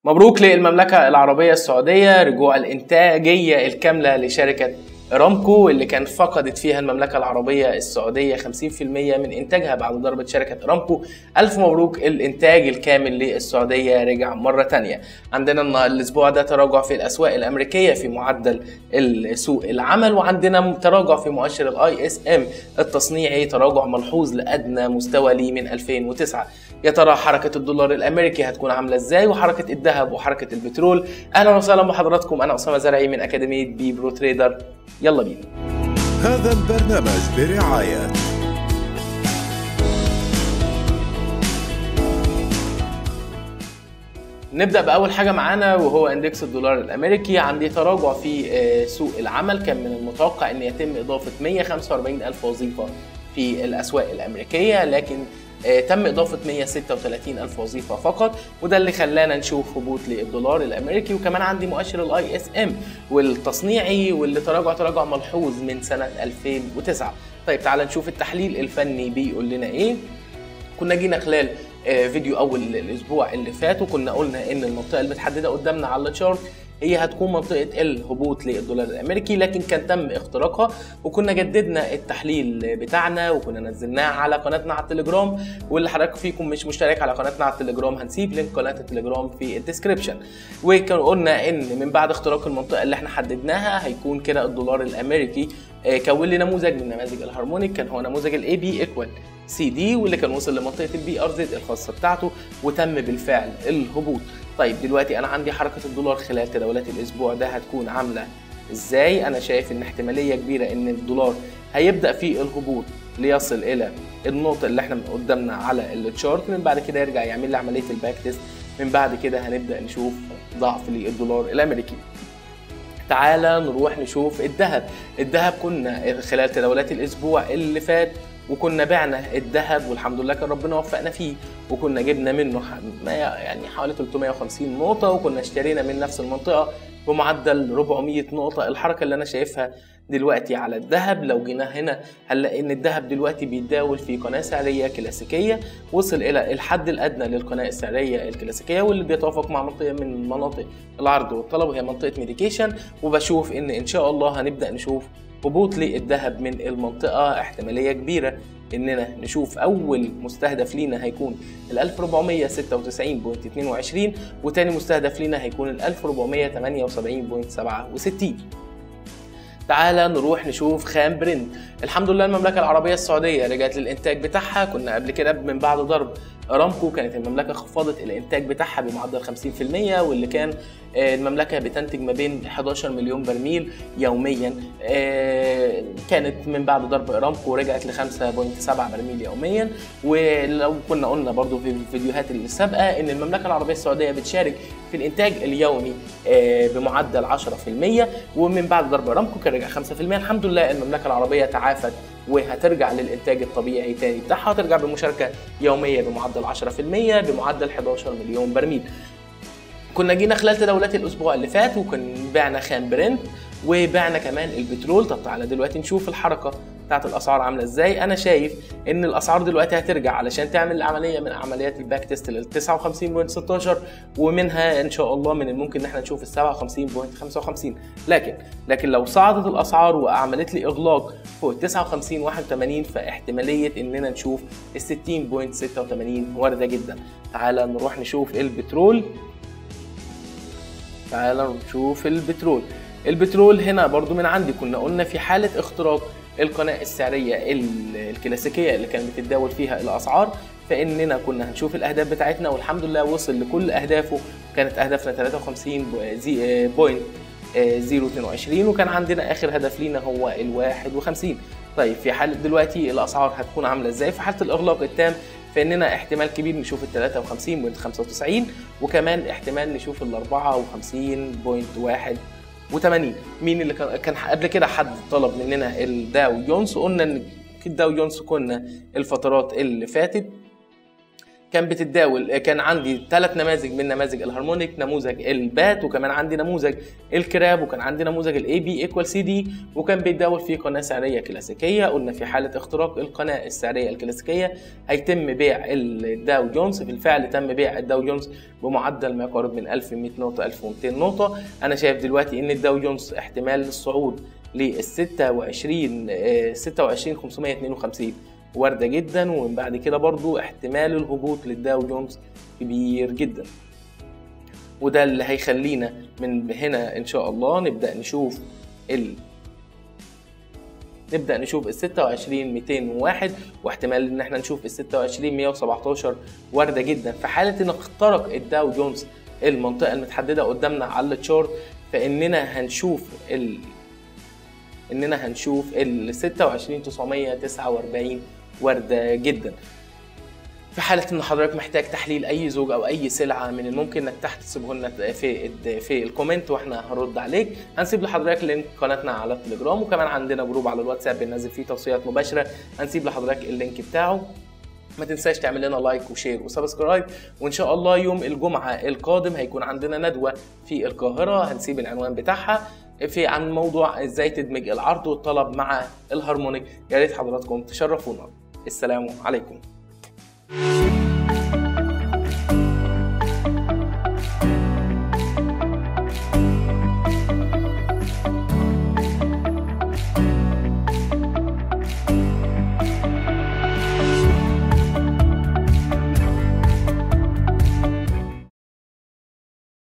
مبروك للمملكة العربية السعودية رجوع الإنتاجية الكاملة لشركة ارامكو اللي كان فقدت فيها المملكة العربية السعودية 50% من إنتاجها بعد ضربة شركة ارامكو ألف مبروك الإنتاج الكامل للسعودية رجع مرة تانية عندنا الأسبوع ده تراجع في الأسواق الأمريكية في معدل سوق العمل وعندنا تراجع في مؤشر الاي اس ام التصنيعي تراجع ملحوظ لأدنى مستوى ليه من 2009 يا ترى حركة الدولار الأمريكي هتكون عاملة إزاي وحركة الذهب وحركة البترول أهلا وسهلا بحضراتكم أنا أسامة زرعي من أكاديمية بي برو تريدر يلا بينا هذا البرنامج برعاية نبدا باول حاجه معانا وهو اندكس الدولار الامريكي عندي تراجع في سوق العمل كان من المتوقع ان يتم اضافه 145 الف وظيفه في الاسواق الامريكيه لكن تم إضافة 136 ألف وظيفة فقط وده اللي خلانا نشوف هبوط للدولار الأمريكي وكمان عندي مؤشر الاي اس ام والتصنيعي واللي تراجع تراجع ملحوظ من سنة 2009 طيب تعال نشوف التحليل الفني بيقول لنا إيه كنا جينا خلال فيديو اول الاسبوع اللي فات وكنا قلنا ان المنطقه المتحدده قدامنا على التشارت هي هتكون منطقة الهبوط للدولار الأمريكي لكن كان تم اختراقها وكنا جددنا التحليل بتاعنا وكنا نزلناه على قناتنا على التليجرام واللي حضرتك فيكم مش مشترك على قناتنا على التليجرام هنسيب لينك قناة التليجرام في الديسكريبشن وكان قلنا إن من بعد اختراق المنطقة اللي احنا حددناها هيكون كده الدولار الأمريكي كون لي نموذج من نماذج الهارمونيك كان هو نموذج الاي بي ايكوال سي دي واللي كان وصل لمنطقه البي ار زد الخاصه بتاعته وتم بالفعل الهبوط طيب دلوقتي انا عندي حركه الدولار خلال تداولات الاسبوع ده هتكون عامله ازاي انا شايف ان احتماليه كبيره ان الدولار هيبدا في الهبوط ليصل الى النقطه اللي احنا قدامنا على التشارت من بعد كده يرجع يعمل لي عمليه الباك تيست من بعد كده هنبدا نشوف ضعف للدولار الامريكي تعالى نروح نشوف الذهب الذهب كنا خلال تداولات الاسبوع اللي فات وكنا بعنا الذهب والحمد لله كان ربنا وفقنا فيه وكنا جبنا منه يعني حوالي 350 نقطة وكنا اشترينا من نفس المنطقة بمعدل 400 نقطة الحركة اللي أنا شايفها دلوقتي على الذهب لو جينا هنا هنلاقي ان الذهب دلوقتي بيتداول في قناه سعريه كلاسيكيه وصل الى الحد الادنى للقناه السعريه الكلاسيكيه واللي بيتوافق مع منطقه من مناطق العرض والطلب وهي منطقه ميديكيشن وبشوف ان ان شاء الله هنبدا نشوف هبوط للذهب من المنطقه احتماليه كبيره اننا نشوف اول مستهدف لينا هيكون ال 1496.22 وتاني مستهدف لينا هيكون ال 1478.67 تعالى نروح نشوف خام برنت الحمد لله المملكه العربيه السعوديه رجعت للانتاج بتاعها كنا قبل كده من بعد ضرب ارامكو كانت المملكه خفضت الانتاج بتاعها بمعدل 50% واللي كان المملكه بتنتج ما بين 11 مليون برميل يوميا كانت من بعد ضرب ارامكو رجعت ل 5.7 برميل يوميا ولو كنا قلنا برضو في الفيديوهات السابقه ان المملكه العربيه السعوديه بتشارك في الانتاج اليومي بمعدل 10% ومن بعد ضرب ارامكو كان رجع 5% الحمد لله المملكه العربيه تعافت وهترجع للانتاج الطبيعي تاني بتاعها هترجع بمشاركه يوميه بمعدل 10% بمعدل 11 مليون برميل كنا جينا خلال تداولات الاسبوع اللي فات وكنا بعنا خام برنت وبعنا كمان البترول طب تعالى دلوقتي نشوف الحركه بتاعت الاسعار عامله ازاي انا شايف ان الاسعار دلوقتي هترجع علشان تعمل عمليه من عمليات الباك تيست لل 59.16 ومنها ان شاء الله من الممكن ان احنا نشوف ال 57.55 لكن لكن لو صعدت الاسعار وعملت لي اغلاق فوق ال 59 81 فاحتماليه اننا نشوف ال 60.86 وارده جدا تعالى نروح نشوف البترول تعالى نشوف البترول البترول هنا برضو من عندي كنا قلنا في حالة اختراق القناة السعرية الكلاسيكية اللي كانت بتتداول فيها الأسعار فإننا كنا هنشوف الأهداف بتاعتنا والحمد لله وصل لكل أهدافه كانت أهدافنا 53 بوينت 022 وكان عندنا آخر هدف لينا هو ال 51 طيب في حالة دلوقتي الأسعار هتكون عاملة إزاي في حالة الإغلاق التام فاننا احتمال كبير نشوف ال 53.95 وكمان احتمال نشوف ال 54.1 و80 مين اللي كان كان قبل كده حد طلب مننا الداو جونز قلنا ان الداو جونز كنا الفترات اللي فاتت كان بتتداول كان عندي ثلاث نماذج من نماذج الهارمونيك نموذج البات وكمان عندي نموذج الكراب وكان عندي نموذج الاي بي ايكوال سي دي وكان بيتداول في قناه سعريه كلاسيكيه قلنا في حاله اختراق القناه السعريه الكلاسيكيه هيتم بيع الداو جونز بالفعل تم بيع الداو جونز بمعدل ما يقارب من 1100 نقطه 1200 نقطه انا شايف دلوقتي ان الداو جونز احتمال الصعود لل 26 26 552 وارده جدا ومن بعد كده برضو احتمال الهبوط للداو جونز كبير جدا وده اللي هيخلينا من هنا ان شاء الله نبدا نشوف ال نبدا نشوف ال 26 201 واحتمال ان احنا نشوف ال 26 117 وارده جدا في حاله ان اخترق الداو جونز المنطقه المتحدده قدامنا على التشارت فاننا هنشوف ال اننا هنشوف ال 26 949 وارده جدا في حالة إن حضرتك محتاج تحليل أي زوج أو أي سلعة من الممكن إنك تحت تسيبه لنا في في الكومنت وإحنا هنرد عليك، هنسيب لحضرتك لينك قناتنا على التليجرام وكمان عندنا جروب على الواتساب بننزل فيه توصيات مباشرة، هنسيب لحضرتك اللينك بتاعه. ما تنساش تعمل لنا لايك وشير وسبسكرايب وان شاء الله يوم الجمعه القادم هيكون عندنا ندوه في القاهره هنسيب العنوان بتاعها في عن موضوع ازاي تدمج العرض والطلب مع الهارمونيك يا ريت حضراتكم تشرفونا السلام عليكم